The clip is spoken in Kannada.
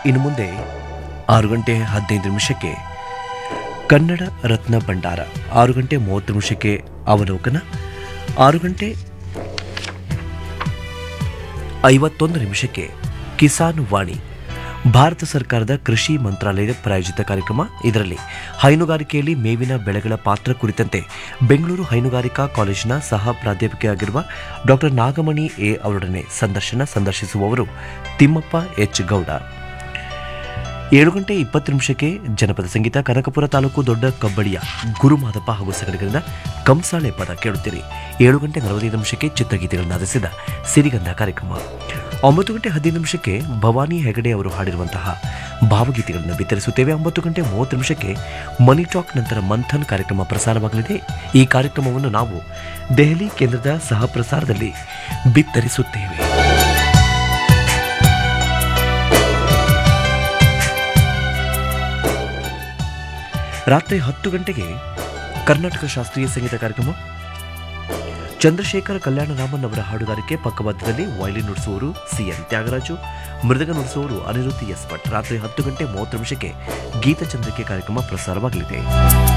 ಇನ್ನು ಮುಂದೆ ಆರು ಗಂಟೆ ಹದಿನೈದು ನಿಮಿಷಕ್ಕೆ ಕನ್ನಡ ರತ್ನ ಭಂಡಾರ ಆರು ಗಂಟೆ ಮೂವತ್ತು ನಿಮಿಷಕ್ಕೆ ಅವಲೋಕನ ಆರು ಗಂಟೆ ಐವತ್ತೊಂದು ನಿಮಿಷಕ್ಕೆ ಕಿಸಾನ್ ವಾಣಿ ಭಾರತ ಸರ್ಕಾರದ ಕೃಷಿ ಮಂತ್ರಾಲಯದ ಪ್ರಾಯೋಜಿತ ಕಾರ್ಯಕ್ರಮ ಇದರಲ್ಲಿ ಹೈನುಗಾರಿಕೆಯಲ್ಲಿ ಮೇವಿನ ಬೆಳೆಗಳ ಪಾತ್ರ ಕುರಿತಂತೆ ಬೆಂಗಳೂರು ಹೈನುಗಾರಿಕಾ ಕಾಲೇಜಿನ ಸಹ ಪ್ರಾಧ್ಯಾಪಕಿಯಾಗಿರುವ ಡಾಕ್ಟರ್ ನಾಗಮಣಿ ಎ ಅವರೊಡನೆ ಸಂದರ್ಶನ ಸಂದರ್ಶಿಸುವವರು ತಿಮ್ಮಪ್ಪ ಎಚ್ ಗೌಡ ಏಳು ಗಂಟೆ ಇಪ್ಪತ್ತು ನಿಮಿಷಕ್ಕೆ ಜನಪದ ಸಂಗೀತ ಕನಕಪುರ ತಾಲೂಕು ದೊಡ್ಡ ಕಬ್ಬಳಿಯ ಗುರುಮಾದಪ್ಪ ಹಾಗೂ ಸಂಗಡಿಗರಿಂದ ಕಂಸಾಳೆ ಪದ ಕೇಳುತ್ತೀರಿ ಏಳು ಗಂಟೆ ನಲವತ್ತೈದು ನಿಮಿಷಕ್ಕೆ ಚಿತ್ರಗೀತೆಗಳನ್ನು ಆಧರಿಸಿದ ಸಿರಿಗಂಧ ಕಾರ್ಯಕ್ರಮ ಒಂಬತ್ತು ಗಂಟೆ ಹದಿನೈದು ನಿಮಿಷಕ್ಕೆ ಭವಾನಿ ಹೆಗಡೆ ಅವರು ಹಾಡಿರುವಂತಹ ಭಾವಗೀತೆಗಳನ್ನು ಬಿತ್ತರಿಸುತ್ತೇವೆ ಒಂಬತ್ತು ಗಂಟೆ ಮೂವತ್ತು ನಿಮಿಷಕ್ಕೆ ಮನಿ ಟಾಕ್ ನಂತರ ಮಂಥನ್ ಕಾರ್ಯಕ್ರಮ ಪ್ರಸಾರವಾಗಲಿದೆ ಈ ಕಾರ್ಯಕ್ರಮವನ್ನು ನಾವು ದೆಹಲಿ ಕೇಂದ್ರದ ಸಹ ಪ್ರಸಾರದಲ್ಲಿ ಬಿತ್ತರಿಸುತ್ತೇವೆ ರಾತ್ರಿ ಹತ್ತು ಗಂಟೆಗೆ ಕರ್ನಾಟಕ ಶಾಸ್ತ್ರೀಯ ಸಂಗೀತ ಕಾರ್ಯಕ್ರಮ ಚಂದ್ರಶೇಖರ ಕಲ್ಯಾಣರಾಮನ್ ಅವರ ಹಾಡುಗಾರಿಕೆ ಪಕ್ಕವಾದ್ಯದಲ್ಲಿ ವಯಲಿನ್ ನುಡಿಸುವವರು ಸಿಎನ್ ತ್ಯಾಗರಾಜು ಮೃದಗ ನುಡಿಸುವವರು ಅನಿರುದ್ಧಿ ಎಸ್ ಭಟ್ ರಾತ್ರಿ ಹತ್ತು ಗಂಟೆ ಮೂವತ್ತು ನಿಮಿಷಕ್ಕೆ ಗೀತಚಂದ್ರಿಕೆ ಕಾರ್ಯಕ್ರಮ ಪ್ರಸಾರವಾಗಲಿದೆ